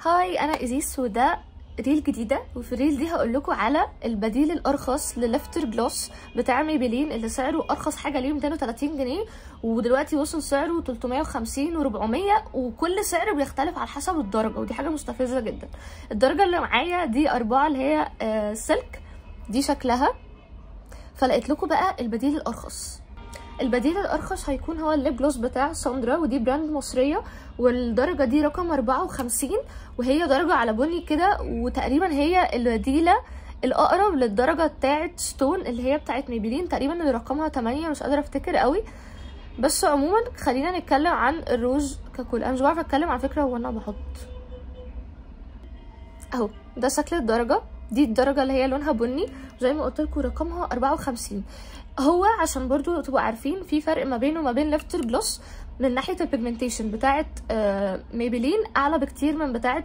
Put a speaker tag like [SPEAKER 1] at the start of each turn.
[SPEAKER 1] هاي انا ازيس وده ريل جديده وفي الريل دي هقول لكم على البديل الارخص للفتر جلوس بتاع ميبلين اللي سعره ارخص حاجه ليه 230 جنيه ودلوقتي وصل سعره 350 و400 وكل سعر بيختلف على حسب الدرجه ودي حاجه مستفزه جدا الدرجه اللي معايا دي أربعة اللي هي آه سلك دي شكلها فلقيت لكم بقى البديل الارخص البديل الارخص هيكون هو الليب جلوس بتاع ساندرا ودي براند مصريه والدرجه دي رقم 54 وهي درجه على بني كده وتقريبا هي البديله الاقرب للدرجه بتاعه ستون اللي هي بتاعه ميبلين تقريبا اللي رقمها 8 مش قادره افتكر قوي بس عموما خلينا نتكلم عن الروج ككل انا مش بعرف اتكلم على فكره وانا بحط اهو ده شكل الدرجه دي الدرجة اللي هي لونها بني زي ما قلت لكم رقمها 54 هو عشان برضو تبقوا عارفين في فرق ما بينه وما بين ليفتر جلوس من ناحية البيجمنتيشن بتاعة آه ميبلين أعلى بكتير من بتاعة